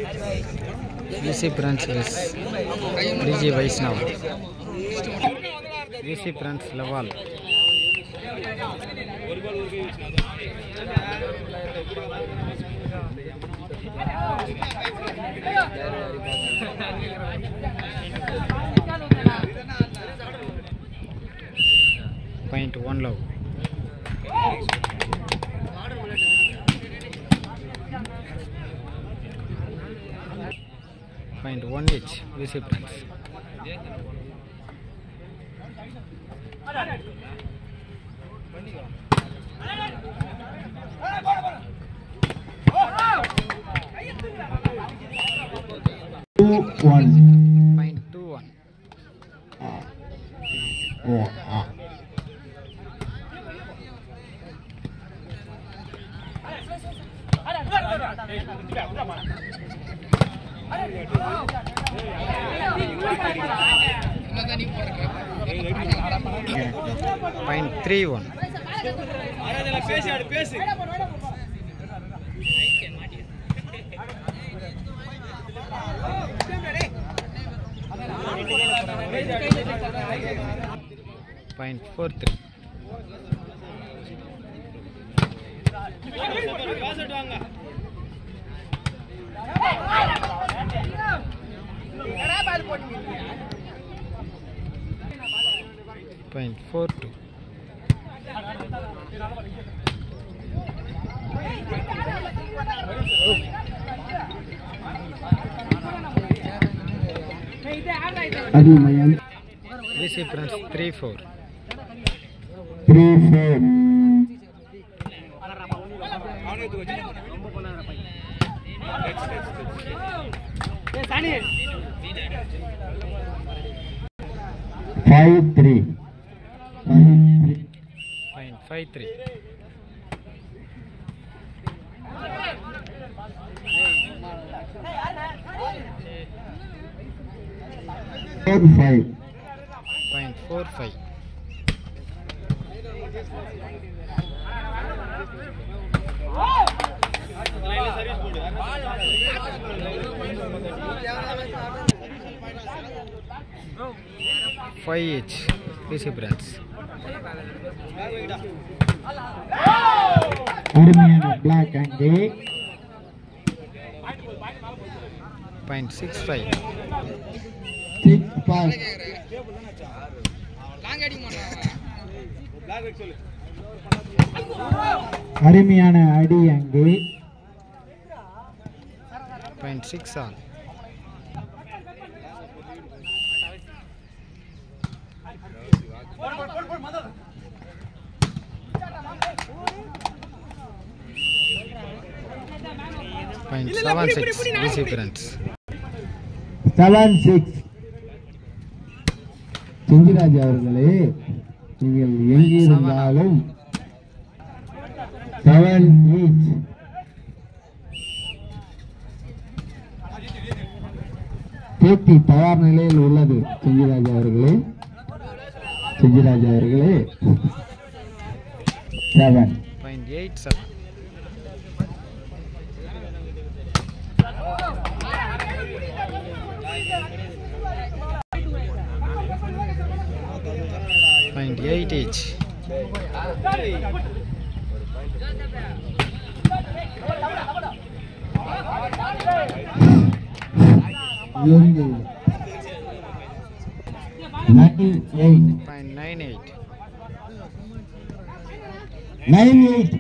VC Prince is DJ Vaishnav. VC Prince Laval. Point one love. Point one H. VC Prince. two one. Point two one. Oh, ah. Point three one. Point four three. Point four two. Adimayan VC Prince three four. three four. Five three. Five three. Point five three. Four five. Point four five. Five H. VC Prince. அருமையான block அங்கே Point six five. Six pass அருமையான அடி அங்கே Point six all. Point seven six. VC Prince. Seven six Senjiraj அவர்களே நீங்கள் எங்கிருந்தாலும் seven each போட்டி தயார் நிலையில் உள்ளது செஞ்சிராஜ் அவர்களே செஞ்சிராஜ் அவர்களே seven Point eight seven. Point eight each. ஏழு nine eight Point nine eight. Nine eight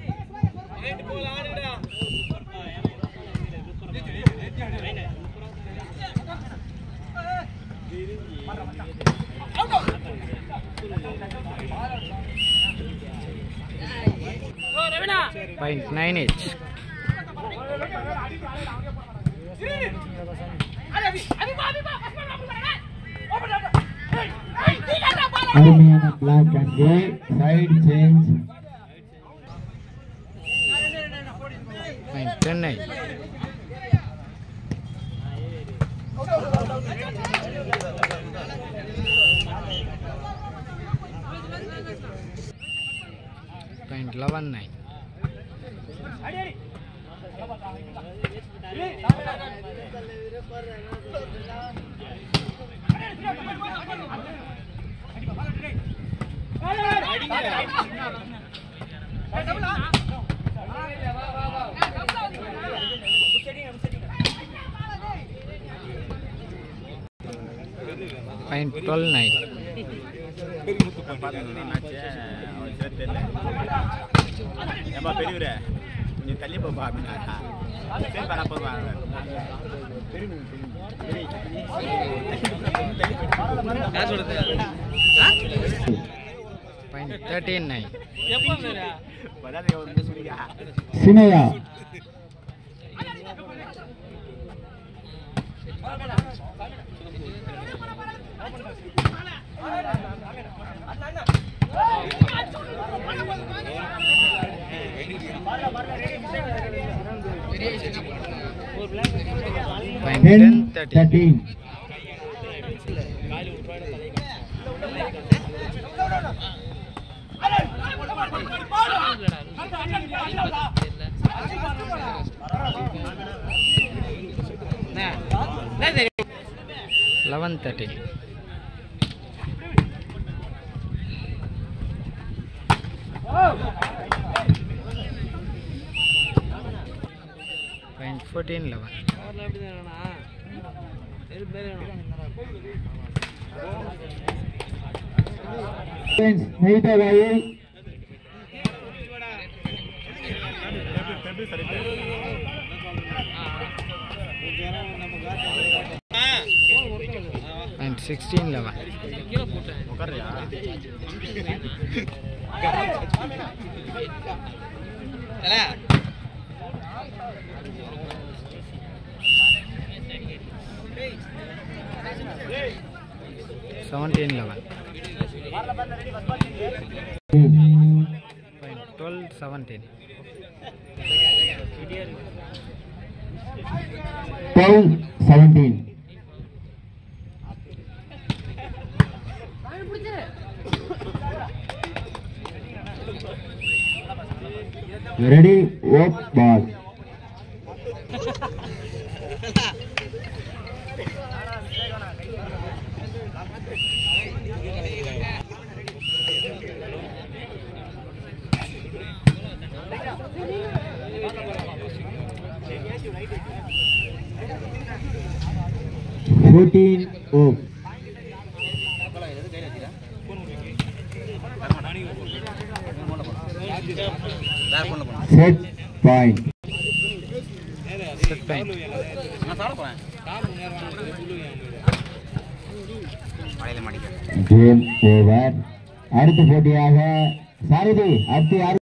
Point nine each. அருமையான பிளாக் அங்கே side change Point ten eight. Point eleven nine. Point twelve nine ஏப்பா பெரியவரே கொஞ்சம் தள்ளி போப்பா அப்படின்னாக்கா சரி பண்ண போடுவாங்க பாயிண்ட் தேர்ட்டீன் நைன் வராது வந்து சொல்லியா சினையா point ten ten thirteen thirteen eleven thirteen point fourteen eleven ஸ்நேகிதராயில் பாயிண்ட் சிக்ஸ்டீன் லெவன் உட்காரியா seventeen eleven point twelve seventeen twelve seventeen ready up ball fourteen up set point set point மழையில மாடிக்க game over அடுத்த போட்டியாக சாரதி அடுத்து யார்